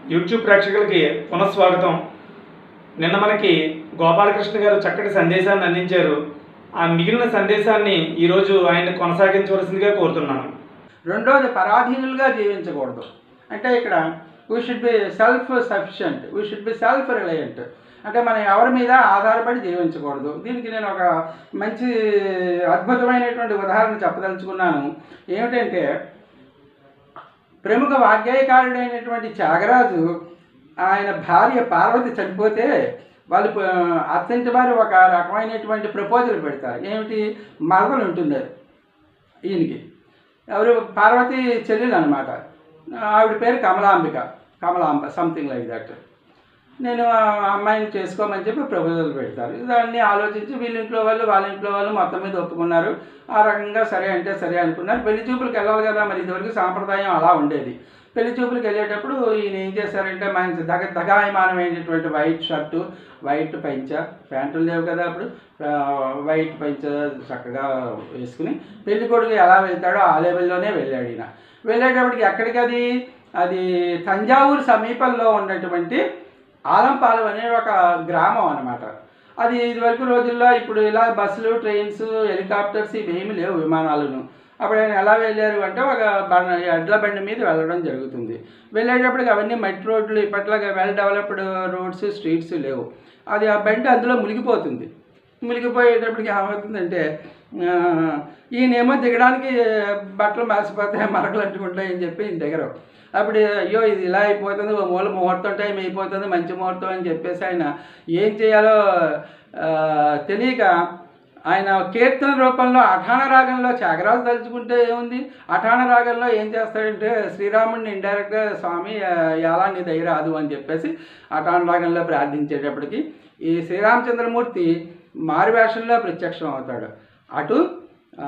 YouTube ప్రేక్షకులకి పునఃస్వాగతం నిన్న మనకి గోపాలకృష్ణ గారు చక్కటి సందేశాన్ని అందించారు ఆ మిగిలిన సందేశాన్ని ఈరోజు ఆయన కొనసాగించవలసిందిగా కోరుతున్నాను రెండోది పరాధీనులుగా జీవించకూడదు అంటే ఇక్కడ we should be self sufficient we should be self reliant అంటే మనం ఎవరి మీద ఆధారపడి జీవించకూడదు దీనికి నేను ఒక మంచి అద్భుతమైనటువంటి ఉదాహరణ చెప్పదలుచుకున్నాను ఏమిటంటే ప్రముఖ వాగ్గేయకారుడైనటువంటి త్యాగరాజు ఆయన భార్య పార్వతి చనిపోతే వాళ్ళు ప- అత్యంత వారు ఒక రకమైనటువంటి ప్రపోజల్ పెడతారు ఏమిటి మరదలు ఉంటుంది ఈయనకి ఎవరు పార్వతి చెల్లెలు అనమాట ఆవిడ పేరు Kamalambika Kamalamba something like that నేను ఆ అమ్మాయిని చేసుకోమని చెప్పి ప్రపోజల్ పెడతారు దాన్ని ఆలోచించి వీళ్ళ ఇంట్లో వాళ్ళు వాళ్ళ ఇంట్లో వాళ్ళు మొత్తం మీద ఒప్పుకున్నారు ఆ రకంగా సరే అంటే సరే అనుకున్నారు పెళ్లి చూపులకు వెళ్ళాలి కదా మరి ఇదివరకు సాంప్రదాయం అలా ఉండేది పెళ్లి చూపులకు వెళ్ళేటప్పుడు ఈయన ఏం చేశారంటే మంచి దగ దగాయమానమైనటువంటి వైట్ షర్టు వైట్ పంచ ప్యాంటులు లేవు కదా అప్పుడు ఆ, వైట్ పంచ చక్కగా వేసుకుని పెళ్లి కొడుకు ఎలా వెళ్తాడో ఆ లెవెల్లోనే వెళ్ళాడు ఈయన వెళ్ళేటప్పటికి ఎక్కడికి అది అది తంజావూరు సమీపంలో ఉన్నటువంటి ఆలంపాలెం అనే ఒక గ్రామం అన్నమాట అది ఇదివరకు రోజుల్లో ఇప్పుడు ఇలా బస్సులు ట్రైన్స్ హెలికాప్టర్స్ ఇవేమీ లేవు విమానాలను అప్పుడు ఆయన ఎలా వెళ్ళారు అంటే ఒక బండ ఎడ్ల బండి మీద వెళ్ళడం జరుగుతుంది వెళ్ళేటప్పటికి అవన్నీ మట్టి రోడ్లు ఇప్పట్లాగా వెల్ డెవలప్డ్ రోడ్స్ స్ట్రీట్స్ లేవు అది ఆ బండి అందులో మునిగిపోతుంది మునిగిపోయేటప్పటికి ఏమవుతుందంటే ఆ, ఈయనేమో దిగడానికి బట్టలు మాసిపోతాయి మరకలు అంటుకుంటాయి అని చెప్పి ఈయన దిగరు అప్పుడు అయ్యో ఇది ఇలా అయిపోతుంది ఓ మూల ముహూర్తం టైం అయిపోతుంది మంచి ముహూర్తం అని చెప్పేసి ఆయన ఏం చేయాలో ఆ, తెలియక ఆయన కీర్తన రూపంలో అఠాణ రాగంలో త్యాగరాజు తలుచుకుంటే ఏముంది అఠాణ రాగంలో ఏం చేస్తాడంటే శ్రీరాముడిని ఇండైరెక్ట్గా స్వామి ఆ, ఎలా నీ దయ రాదు అని చెప్పేసి అఠాణ రాగంలో ప్రార్థించేటప్పటికి ఈ శ్రీరామచంద్రమూర్తి మారువేషంలో ప్రత్యక్షం అవుతాడు అటు ఆ,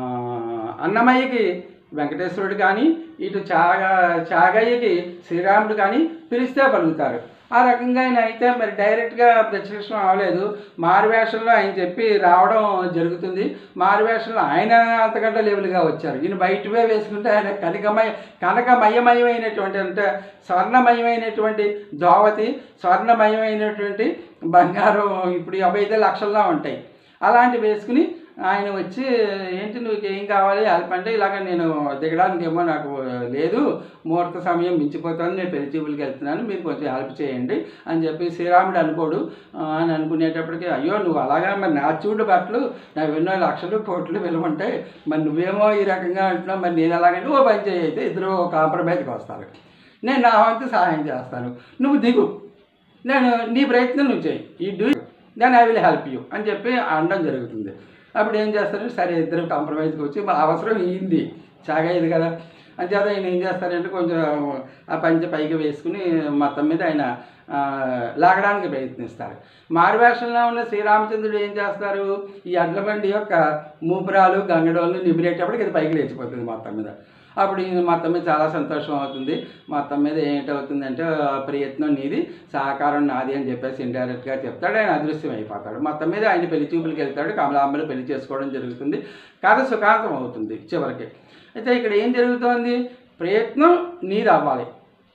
అన్నమయ్యకి వెంకటేశ్వరుడు కానీ ఇటు చాగ చాగయ్యకి శ్రీరాముడు కానీ పిలిస్తే పలుకుతారు ఆ రకంగా ఆయన అయితే మరి డైరెక్ట్గా ప్రత్యక్షం అవ్వలేదు మారువేషంలో ఆయన చెప్పి రావడం జరుగుతుంది మారువేషంలో ఆయన అంతకంటే లెవెల్గా వచ్చారు ఈయన బయటవే వేసుకుంటే ఆయన కనకమయ కనకమయమయమైనటువంటి అంటే స్వర్ణమయమైనటువంటి దోవతి స్వర్ణమయమైనటువంటి బంగారం ఇప్పుడు అవైతే లక్షల్లో ఉంటాయి అలాంటివి వేసుకుని ఆయన వచ్చి ఏంటి నువ్వు ఏం కావాలి హెల్ప్ అంటే ఇలాగ నేను దిగడానికి ఏమో నాకు లేదు ముహూర్త సమయం మించిపోతాను నేను పెళ్లి చూపులకి వెళ్తున్నాను మీరు కొంచెం హెల్ప్ చేయండి అని చెప్పి శ్రీరాముడు అనుకోడు ఆ, అని అనుకునేటప్పటికి అయ్యో నువ్వు అలాగా మరి నా చూడు బట్టలు నాకు ఎన్నో లక్షలు కోట్లు విలువంటాయి మరి నువ్వేమో ఈ రకంగా అంటున్నావు మరి నేను ఎలాగంటే ఓ పని చేయి అయితే ఇద్దరు కాంప్రమైజ్కి వస్తారు నేను నా వంతు సహాయం చేస్తాను నువ్వు దిగు నేను నీ ప్రయత్నం నువ్వు చేయి ఈ do then I will help you అని చెప్పి అనడం జరుగుతుంది అప్పుడు ఏం చేస్తారు సరే ఇద్దరు కాంప్రమైజ్కి వచ్చి మా అవసరం ఈంది చాగయ్యది కదా అంచేత ఆయన ఏం చేస్తారంటే కొంచెం ఆ పంచె పైకి వేసుకుని మొత్తం మీద ఆయన ఆ, లాగడానికి ప్రయత్నిస్తారు మారువేషంలో ఉన్న శ్రీరామచంద్రుడు ఏం చేస్తారు ఈ అడ్లబండి యొక్క మూపురాలు గంగడోళ్ళు నిమిరేటప్పటికి ఇది పైకి లేచిపోతుంది మొత్తం మీద అప్పుడు ఈయన మొత్తం మీద చాలా సంతోషం అవుతుంది మొత్తం మీద ఏంటవుతుందంటే ఆ ప్రయత్నం నీది సహకారం నాది అని చెప్పేసి ఇండైరెక్ట్గా చెప్తాడు ఆయన అదృశ్యం అయిపోతాడు మొత్తం మీద ఆయన పెళ్లి చూపులకి వెళ్తాడు కమలాంబని పెళ్లి చేసుకోవడం జరుగుతుంది కథ సుఖాంతం అవుతుంది చివరికి అయితే ఇక్కడ ఏం జరుగుతోంది ప్రయత్నం నీది అవ్వాలి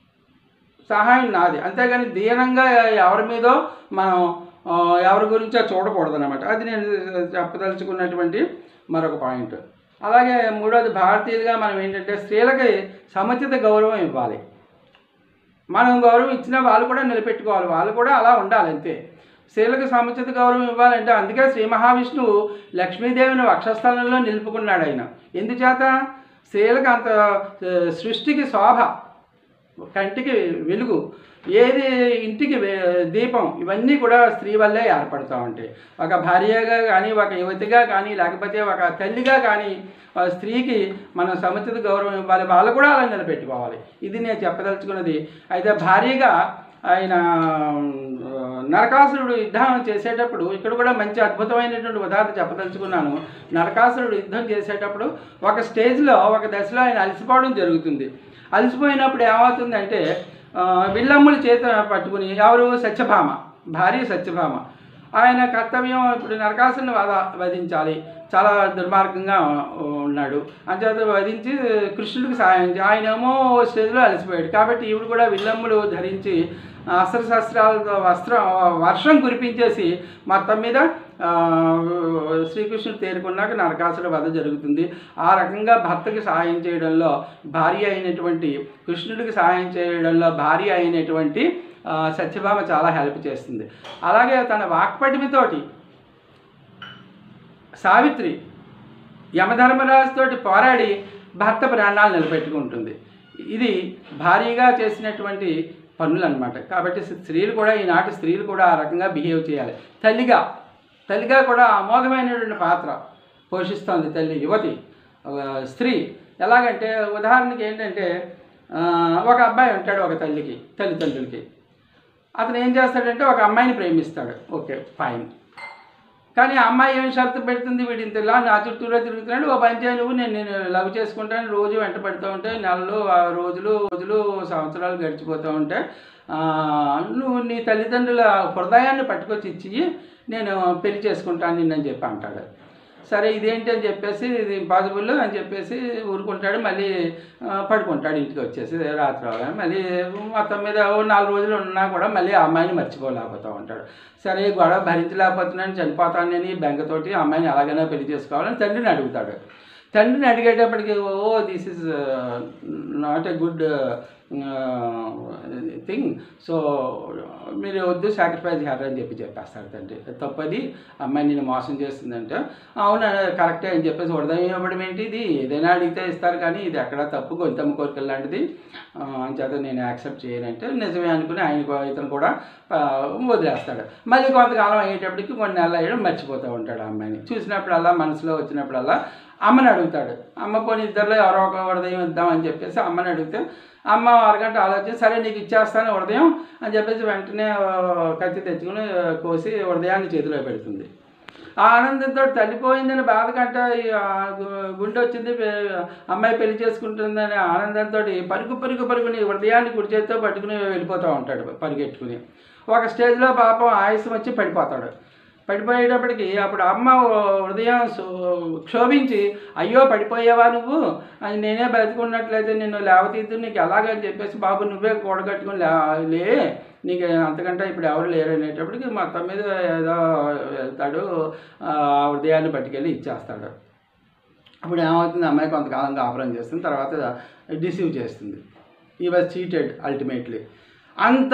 సహాయం నాది అంతేగాని దీనంగా ఎవరి మీదో మనం ఆ, ఎవరి గురించో చూడకూడదు అనమాట అది నేను చెప్పదలుచుకున్నటువంటి మరొక పాయింట్ అలాగే మూడోది భారతీయులుగా మనం ఏంటంటే స్త్రీలకి సముచిత గౌరవం ఇవ్వాలి మనం గౌరవం ఇచ్చినా వాళ్ళు కూడా నిలబెట్టుకోవాలి వాళ్ళు కూడా అలా ఉండాలి అంతే స్త్రీలకు సముచిత గౌరవం ఇవ్వాలంటే అందుకే శ్రీ మహావిష్ణువు లక్ష్మీదేవిని వక్షస్థలంలో నిలుపుకున్నాడు ఆయన ఎందుచేత స్త్రీలకు అంత ఆ, సృష్టికి శోభ కంటికి వెలుగు ఏది ఇంటికి వే- దీపం ఇవన్నీ కూడా స్త్రీ వల్లే ఏర్పడుతూ ఉంటాయి ఒక భార్యగా కానీ ఒక యువతిగా కానీ లేకపోతే ఒక తల్లిగా కానీ ఆ స్త్రీకి మనం సముచిత గౌరవం ఇవ్వాలి వాళ్ళు కూడా అలా నిలబెట్టుకోవాలి ఇది నేను చెప్పదలుచుకున్నది అయితే భార్యగా ఆయన ఆ, నరకాసురుడు యుద్ధం చేసేటప్పుడు ఇక్కడ కూడా మంచి అద్భుతమైనటువంటి ఉదాహరణ చెప్పదలుచుకున్నాను నరకాసురుడు యుద్ధం చేసేటప్పుడు ఒక స్టేజ్లో ఒక దశలో ఆయన అలసిపోవడం జరుగుతుంది అలసిపోయినప్పుడు ఏమవుతుందంటే ఆ, విల్లమ్ముల చేత పట్టుకుని ఎవరు సత్యభామ భార్య సత్యభామ ఆయన కర్తవ్యం ఇప్పుడు నరకాసుని వధ వధించాలి చాలా దుర్మార్గంగా ఉన్నాడు అంచేత వధించి కృష్ణుడికి సాయం చే- ఆయనేమో స్టేజ్లో అలసిపోయాడు కాబట్టి ఈవిడ కూడా విల్లమ్ములు ధరించి అస్త్రశస్త్రాలతో వస్త్రం వర్షం కురిపించేసి మొత్తం మీద ఆ, శ్రీకృష్ణుడు తేరుకున్నాక నరకాసుర వధ జరుగుతుంది ఆ రకంగా భర్తకి సహాయం చేయడంలో భార్య అయినటువంటి కృష్ణుడికి సహాయం చేయడంలో భార్య అయినటువంటి ఆ, సత్యభామ చాలా హెల్ప్ చేస్తుంది అలాగే తన వాక్పటిమితోటి సావిత్రి యమధర్మరాజుతోటి పోరాడి భర్త ప్రాణాలు నిలబెట్టుకుంటుంది ఇది భారీగా చేసినటువంటి పనులు అనమాట కాబట్టి స్త్రీలు కూడా ఈనాటి స్త్రీలు కూడా ఆ రకంగా బిహేవ్ చేయాలి తల్లిగా తల్లిగా కూడా అమోఘమైనటువంటి పాత్ర పోషిస్తోంది తల్లి యువతి ఒక స్త్రీ ఎలాగంటే ఉదాహరణకి ఏంటంటే ఆ, ఒక అబ్బాయి ఉంటాడు ఒక తల్లికి తల్లిదండ్రులకి అతను ఏం చేస్తాడంటే ఒక అమ్మాయిని ప్రేమిస్తాడు ఓకే ఫైన్ కానీ ఆ అమ్మాయి ఏం షరతు పెడుతుంది వీడి ఇంతలా నా చుట్టూలో తిరుగుతున్నాడు ఓ పని చేయి నువ్వు నేను నేను లవ్ చేసుకుంటాను రోజు వెంట పెడుతూ ఉంటే నెలలు ఆ రోజులు రోజులు సంవత్సరాలు గడిచిపోతూ ఉంటే ఆ, నువ్వు నీ తల్లిదండ్రుల హృదయాన్ని పట్టుకొచ్చి ఇచ్చి నేను పెళ్లి చేసుకుంటాను నిన్నని చెప్పి అంటాడు సరే ఇదేంటి అని చెప్పేసి ఇది ఇంపాసిబుల్ అని చెప్పేసి ఊరుకుంటాడు మళ్ళీ ఆ, పడుకుంటాడు ఇంటికి వచ్చేసి రాత్రి అవగానే మళ్ళీ మొత్తం మీద ఓ నాలుగు రోజులు ఉన్నా కూడా మళ్ళీ ఆ అమ్మాయిని మర్చిపోలేకపోతూ ఉంటాడు సరే ఈ గొడవ భరించలేకపోతున్నాను చనిపోతాను నేను ఈ బెంగతోటి ఆ అమ్మాయిని ఎలాగైనా పెళ్లి చేసుకోవాలని తండ్రిని అడుగుతాడు తండ్రిని అడిగేటప్పటికి oh this is not a good thing so మీరు వద్దు సాక్రిఫైస్ చేయాలని చెప్పి చెప్పేస్తాడు తండ్రి తప్పది అమ్మాయి నేను మోసం చేస్తుందంటే అవును కరెక్టే అని చెప్పేసి ఉదయం ఇవ్వడం ఏంటి ఇది ఏదైనా అడిగితే ఇస్తారు కానీ ఇది ఎక్కడ తప్పు గొంతమ్మ కోరికలు లాంటిది ఆ, అంచేత నేను యాక్సెప్ట్ చేయనంటే నిజమే అనుకుని ఆయన కూ- ఇతను కూడా ఆ, వదిలేస్తాడు మళ్ళీ కొంతకాలం అయ్యేటప్పటికి కొన్ని నెలలు అయ్యడం మర్చిపోతూ ఉంటాడు ఆ అమ్మాయిని చూసినప్పుడల్లా మనసులో వచ్చినప్పుడల్లా అమ్మని అడుగుతాడు అమ్మ పోనీ ఇద్దరిలో ఎవరో ఒక హృదయం ఇద్దామని చెప్పేసి అమ్మని అడిగితే అమ్మ అరగంట ఆలోచించి సరే నీకు ఇచ్చేస్తాను హృదయం అని చెప్పేసి వెంటనే ఆ, కత్తి తెచ్చుకుని ఆ, కోసి హృదయాన్ని చేతిలో పెడుతుంది ఆ ఆనందంతో తల్లిపోయిందని బాధ కంటే ఈ, ఆ, గు- గుండె వచ్చింది పె- అమ్మాయి పెళ్లి చేసుకుంటుందని ఆనందంతో పరుగు పరుగు పరుగుని హృదయాన్ని కుడి చేతితో పట్టుకుని వెళ్ళిపోతూ ఉంటాడు పరిగెట్టుకుని ఒక స్టేజ్లో పాపం ఆయుసం వచ్చి పడిపోతాడు పడిపోయేటప్పటికి అప్పుడు అమ్మ హృదయం సో- క్షోభించి అయ్యో పడిపోయావా నువ్వు అని నేనే బతికున్నట్లయితే నిన్ను లేవతీద్దు నీకు ఎలాగని చెప్పేసి బాబు నువ్వే కూడగట్టుకుని లే- లే నీకు అంతకంటే ఇప్పుడు ఎవరు లేరు అనేటప్పటికి మొత్తం మీద ఏదో వెళ్తాడు ఆ హృదయాన్ని పట్టుకెళ్ళి ఇచ్చేస్తాడు అప్పుడు ఏమవుతుంది అమ్మాయి కొంతకాలం కాపురం చేస్తుంది తర్వాత డిసీవ్ చేస్తుంది ఈ వాజ్ చీటెడ్ అల్టిమేట్లీ అంత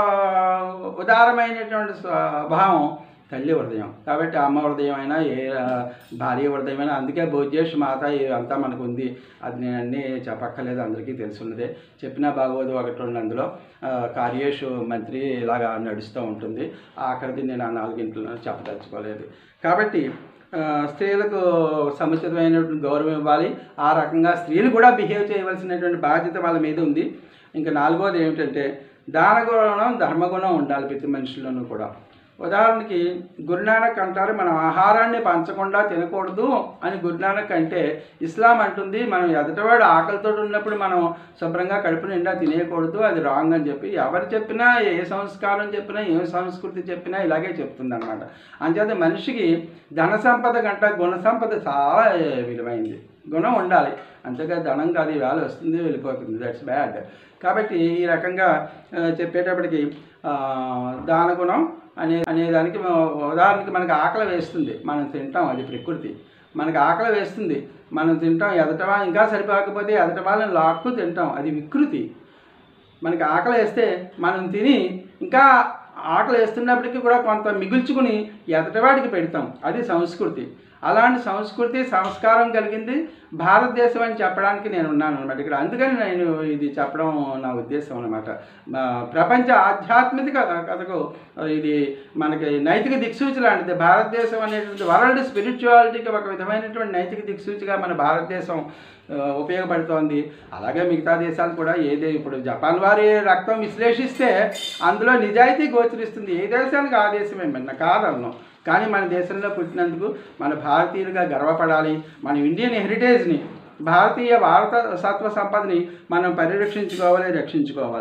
ఉదారమైనటువంటి స్వభావం తల్లి హృదయం కాబట్టి అమ్మ హృదయం అయినా ఏ ఆ, భార్య హృదయం అయినా అందుకే భోజ్యేష్ మాత అంతా మనకు ఉంది అది నేను అన్నీ చెప్పక్కర్లేదు అందరికీ తెలుసున్నదే చెప్పినా బాగోదు ఒకటి రెండు అందులో ఆ, కార్యేషు మంత్రి ఇలాగా నడుస్తూ ఉంటుంది ఆఖరిది నేను ఆ నాలుగింట్లో చెప్పదలుచుకోలేదు కాబట్టి ఆ, స్త్రీలకు సముచితమైనటువంటి గౌరవం ఇవ్వాలి ఆ రకంగా స్త్రీలు కూడా బిహేవ్ చేయవలసినటువంటి బాధ్యత వాళ్ళ మీద ఉంది ఇంకా నాలుగోది ఏమిటంటే దానగుణం ధర్మగుణం ఉండాలి ప్రతి మనిషిలోనూ కూడా ఉదాహరణకి గురునానక్ అంటారు మనం ఆహారాన్ని పంచకుండా తినకూడదు అని గురునానక్ అంటే ఇస్లాం అంటుంది మనం ఎదటివాడు ఆకలితో ఉన్నప్పుడు మనం శుభ్రంగా కడుపు నిండా తినేయకూడదు అది రాంగ్ అని చెప్పి ఎవరు చెప్పినా ఏ సంస్కారం చెప్పినా ఏ సంస్కృతి చెప్పినా ఇలాగే చెప్తుంది అనమాట అంచేత మనిషికి ధన సంపద కంటే గుణ సంపద చాలా విలువైంది గుణం ఉండాలి అంతగా ధనం కాదు ఈవేళ వస్తుంది వెళ్ళిపోతుంది దట్స్ బ్యాడ్ కాబట్టి ఈ రకంగా ఆ, చెప్పేటప్పటికి ఆ, దాన గుణం అనే అనేదానికి మ- ఉదాహరణకి మనకి ఆకలి వేస్తుంది మనం తింటాం అది ప్రకృతి మనకి ఆకలి వేస్తుంది మనం తింటాం ఎదటవా ఇంకా సరిపోకపోతే ఎదట వాళ్ళని లాక్కు తింటాం అది వికృతి మనకి ఆకలి వేస్తే మనం తిని ఇంకా ఆకలి వేస్తున్నప్పటికీ కూడా కొంత మిగుల్చుకుని ఎదటివాడికి పెడతాం అది సంస్కృతి అలాంటి సంస్కృతి సంస్కారం కలిగింది భారతదేశం అని చెప్పడానికి నేను ఉన్నాను అనమాట ఇక్కడ అందుకని నేను ఇది చెప్పడం నా ఉద్దేశం అనమాట ప్రపంచ ఆధ్యాత్మిక కథకు ఇది మనకి నైతిక దిక్సూచి లాంటిది భారతదేశం అనేటువంటి వరల్డ్ స్పిరిచువాలిటీకి ఒక విధమైనటువంటి నైతిక దిక్సూచిగా మన భారతదేశం ఆ, ఉపయోగపడుతోంది అలాగే మిగతా దేశాలు కూడా ఏదే ఇప్పుడు జపాన్ వారి రక్తం విశ్లేషిస్తే అందులో నిజాయితీ గోచరిస్తుంది ఏ దేశానికి ఆ దేశమే మిన్న కాదన్ను కానీ మన దేశంలో పుట్టినందుకు మన భారతీయులుగా గర్వపడాలి మన ఇండియన్ హెరిటేజ్ని భారతీయ భారత సత్వ సంపదని మనం పరిరక్షించుకోవాలి రక్షించుకోవాలి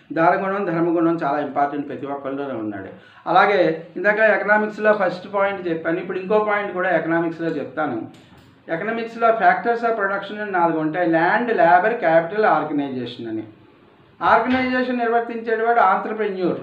దానగుణం ధర్మగుణం చాలా ఇంపార్టెంట్ ప్రతి ఒక్కరిలోనే ఉన్నాడు అలాగే ఇందాక ఎకనామిక్స్లో ఫస్ట్ పాయింట్ చెప్పాను ఇప్పుడు ఇంకో పాయింట్ కూడా ఎకనామిక్స్లో చెప్తాను ఎకనామిక్స్లో ఫ్యాక్టర్స్ ఆఫ్ ప్రొడక్షన్ అని నాలుగు ఉంటాయి ల్యాండ్ లేబర్ క్యాపిటల్ ఆర్గనైజేషన్ అని ఆర్గనైజేషన్ నిర్వర్తించేవాడు entrepreneur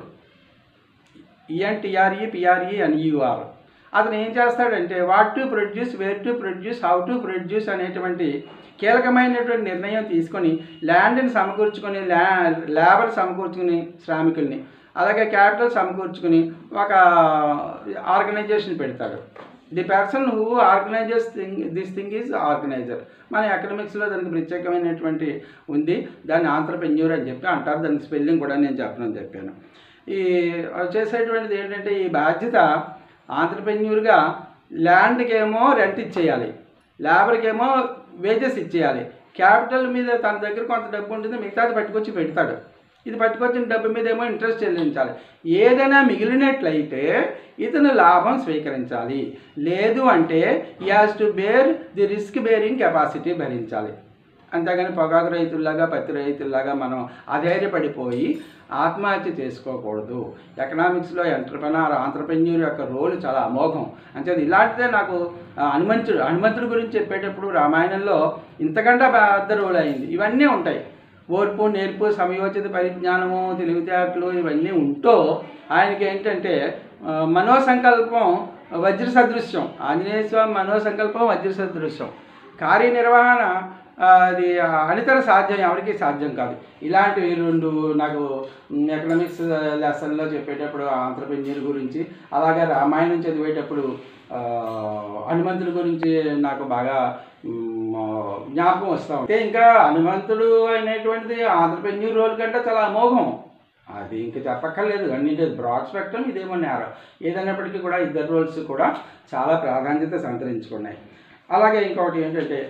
E N T R E P R E and U R అతను ఏం చేస్తాడంటే what to produce where to produce how to produce అనేటువంటి కీలకమైనటువంటి నిర్ణయం తీసుకొని ల్యాండ్ని సమకూర్చుకొని ల్యా లేబర్ సమకూర్చుకుని శ్రామికుల్ని అలాగే క్యాపిటల్ సమకూర్చుకుని ఒక ఆర్గనైజేషన్ పెడతాడు the person who organisers thing this thing is organiser మన ఎకనామిక్స్లో దానికి ప్రత్యేకమైనటువంటి ఉంది దాన్ని ఆంధ్రప్రెన్యూర్ అని చెప్పి అంటారు దానికి స్పెల్లింగ్ కూడా నేను చెప్పడం చెప్పాను ఈ చేసేటువంటిది ఏంటంటే ఈ బాధ్యత ఆంధ్రప్రెన్యూర్గా ల్యాండ్కి ఏమో రెంట్ ఇచ్చేయాలి లేబర్కి ఏమో వేజెస్ ఇచ్చేయాలి క్యాపిటల్ మీద తన దగ్గర కొంత డబ్బు ఉంటుంది మిగతాది పట్టుకొచ్చి పెడతాడు ఇది పట్టుకొచ్చిన డబ్బు మీద ఏమో ఇంట్రెస్ట్ చెల్లించాలి ఏదైనా మిగిలినట్లయితే ఇతను లాభం స్వీకరించాలి లేదు అంటే he has to bear the risk bearing capacity భరించాలి అంతేగాని పొగాకు రైతుల్లాగా పత్తి రైతుల్లాగా మనం అధైర్యపడిపోయి ఆత్మహత్య చేసుకోకూడదు ఎకనామిక్స్లో ఎంటర్ప్రెనర్ ఆంటర్ప్రెన్యూర్ యొక్క రోల్ చాలా అమోఘం అంటే ఇలాంటిదే నాకు ఆ, హనుమంతుడు హనుమంతుడి గురించి చెప్పేటప్పుడు రామాయణంలో ఇంతకంటే పెద్ద రోల్ అయింది ఇవన్నీ ఉంటాయి ఓర్పు నేర్పు సమయోచిత పరిజ్ఞానము తెలివితేటలు ఇవన్నీ ఉంటూ ఆయనకి ఏంటంటే ఆ, మనోసంకల్పం వజ్ర సదృశ్యం ఆంజనేయ స్వామి మనోసంకల్పం వజ్ర సదృశ్యం కార్యనిర్వహణ ఆ, అది అనితర సాధ్యం ఎవరికి సాధ్యం కాదు ఇలాంటివి రెండు నాకు ఎకనామిక్స్ లెసన్లో చెప్పేటప్పుడు ఆంధ్రప్రెన్యూర్ గురించి అలాగే రామాయణం చదివేటప్పుడు ఆ, హనుమంతుడి గురించి నాకు బాగా మ్, ఆ, జ్ఞాపకం వస్తూ ఉంది. అంటే ఇంకా హనుమంతుడు అనేటువంటిది ఆంధ్రప్రెన్యూర్ రోల్ కంటే చాలా అమోఘం అది ఇంకా చెప్పక్కర్లేదు అన్ని బ్రాడ్ స్పెక్ట్రమ్ ఇదేమో నేరం ఏదైనప్పటికీ కూడా ఇద్దరు రోల్స్ కూడా చాలా ప్రాధాన్యత సంతరించుకున్నాయి అలాగే ఇంకొకటి ఏంటంటే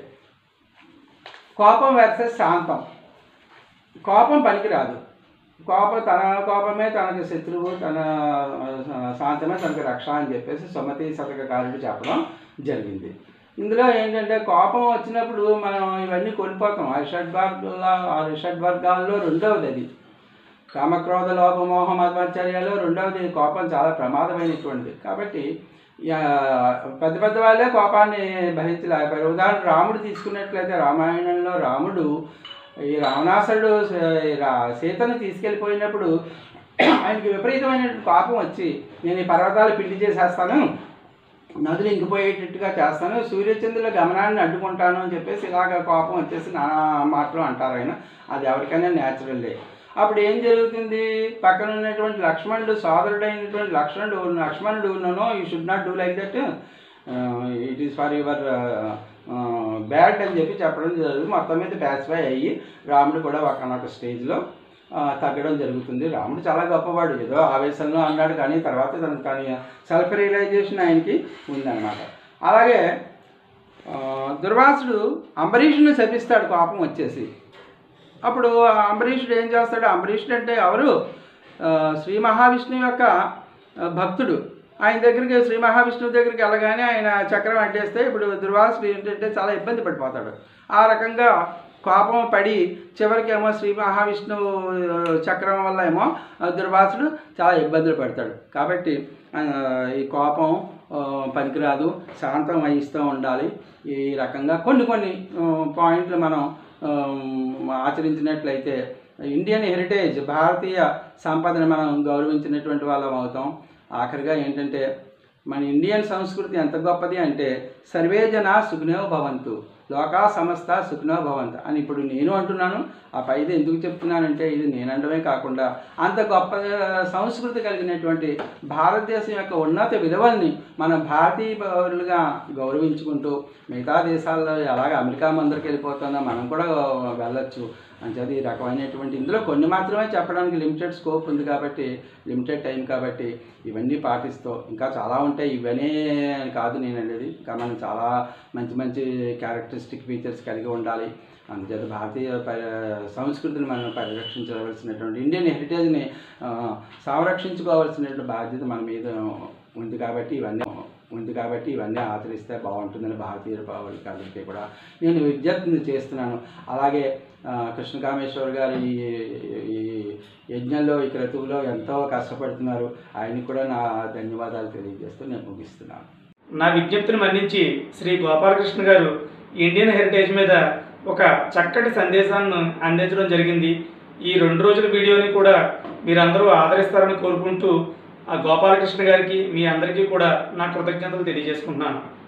కోపం వర్సెస్ శాంతం కోపం పనికిరాదు కోపం తన కోపమే తనకి శత్రువు తన ఆ, శాంతమే తనకి రక్ష అని చెప్పేసి సుమతి శతకారుడు చెప్పడం జరిగింది ఇందులో ఏంటంటే కోపం వచ్చినప్పుడు మనం ఇవన్నీ కోల్పోతాం ఆ షడ్వర్గాల ఆ షడ్వర్గాల్లో రెండవది అది కామక్రోధ లోపమోహ మధ్వాచార్యాలు రెండవది కోపం చాలా ప్రమాదమైనటువంటిది కాబట్టి యా, పెద్ద పెద్ద వాళ్ళే కోపాన్ని భరించలేకపోయారు ఉదాహరణ రాముడు తీసుకున్నట్లయితే రామాయణంలో రాముడు ఈ రావణాసురుడు స- ఈ రా- సీతను తీసుకెళ్ళిపోయినప్పుడు ఆయనకి విపరీతమైన కోపం వచ్చి నేను ఈ పర్వతాలు పిండి చేసేస్తాను నదులు ఇంకిపోయేటట్టుగా చేస్తాను సూర్యచంద్రుల గమనాన్ని అడ్డుకుంటాను అని చెప్పేసి ఇలాగ కోపం వచ్చేసి నానా మాటలు అంటారు ఆయన అది ఎవరికైనా న్యాచురల్లే అప్పుడు ఏం జరుగుతుంది పక్కన ఉన్నటువంటి లక్ష్మణుడు సోదరుడైనటువంటి లక్ష్మణుడు లక్ష్మణుడు no you should not do like that it is for your bad అని చెప్పి చెప్పడం జరుగుతుంది మొత్తం మీద బ్యాచ్ఫై అయ్యి రాముడు కూడా ఒకనొక స్టేజ్లో ఆ, తగ్గడం జరుగుతుంది రాముడు చాలా గొప్పవాడు ఏదో ఆవేశంలో అన్నాడు కానీ తర్వాత తనకు కానీ సెల్ఫ్ రియలైజేషన్ ఆయనకి ఉందన్నమాట అలాగే ఆ, దుర్వాసుడు అంబరీషుని శపిస్తాడు కోపం వచ్చేసి అప్పుడు ఆ అంబరీషుడు ఏం చేస్తాడు అంబరీషుడు అంటే ఎవరు ఆ, శ్రీ మహావిష్ణువు యొక్క ఆ, భక్తుడు ఆయన దగ్గరికి శ్రీ మహావిష్ణువు దగ్గరికి వెళ్ళగానే ఆయన చక్రం అడ్డేస్తే ఇప్పుడు దుర్వాసుడు ఏంటంటే చాలా ఇబ్బంది పడిపోతాడు ఆ రకంగా కోపం పడి చివరికి ఏమో శ్రీ మహావిష్ణువు ఆ, చక్రం వల్ల ఏమో ఆ, దుర్వాసుడు చాలా ఇబ్బందులు పడతాడు కాబట్టి ఆ, ఈ కోపం ఆ, పనికిరాదు శాంతం వహిస్తూ ఉండాలి ఈ రకంగా కొన్ని కొన్ని ఆ, పాయింట్లు మనం ఆ, ఆచరించినట్లయితే ఇండియన్ హెరిటేజ్ భారతీయ సంపదను మనం గౌరవించినటువంటి వాళ్ళం అవుతాం ఆఖరిగా ఏంటంటే మన ఇండియన్ సంస్కృతి ఎంత గొప్పది అంటే సర్వే జన సుఖినో భవంతు లోకా సమస్త సుఖినో భవంతు అని ఇప్పుడు నేను అంటున్నాను ఆ పైది ఎందుకు చెప్తున్నానంటే ఇది నేను అనడమే కాకుండా అంత గొప్ప ఆ, సంస్కృతి కలిగినటువంటి భారతదేశం యొక్క ఉన్నత విలువల్ని మన భారతీయ పౌరులుగా గౌరవించుకుంటూ మిగతా దేశాల్లో ఎలాగ అమెరికా ముందరికి వెళ్ళిపోతుందో మనం కూడా వెళ్ళొచ్చు అంచేది ఈ రకమైనటువంటి ఇందులో కొన్ని మాత్రమే చెప్పడానికి లిమిటెడ్ స్కోప్ ఉంది కాబట్టి లిమిటెడ్ టైం కాబట్టి ఇవన్నీ పాటిస్తూ ఇంకా చాలా ఉంటాయి ఇవన్నీ అని కాదు నేను అనేది ఇంకా మనం చాలా మంచి మంచి క్యారెక్టరిస్టిక్ ఫీచర్స్ కలిగి ఉండాలి అందుచేత భారతీయ ప- సంస్కృతిని మనం పరిరక్షించవలసినటువంటి ఇండియన్ హెరిటేజ్ని ఆ, సంరక్షించుకోవాల్సినటువంటి బాధ్యత మన మీద ఉంది కాబట్టి ఇవన్నీ ఉంది కాబట్టి ఇవన్నీ ఆచరిస్తే బాగుంటుందని భారతీయ పౌరులకి కూడా నేను విజ్ఞప్తిని చేస్తున్నాను అలాగే ఆ, కృష్ణకామేశ్వర్ గారు ఈ ఈ యజ్ఞంలో ఈ క్రతువులో ఎంతో కష్టపడుతున్నారు ఆయనకి కూడా నా ధన్యవాదాలు తెలియజేస్తూ నేను ముగిస్తున్నాను నా విజ్ఞప్తిని మన్నించి శ్రీ గోపాలకృష్ణ గారు ఇండియన్ హెరిటేజ్ మీద ఒక చక్కటి సందేశాన్ని అందించడం జరిగింది ఈ రెండు రోజుల వీడియోని కూడా మీరందరూ ఆదరిస్తారని కోరుకుంటూ ఆ గోపాలకృష్ణ గారికి మీ అందరికీ కూడా నా కృతజ్ఞతలు తెలియజేసుకుంటున్నాను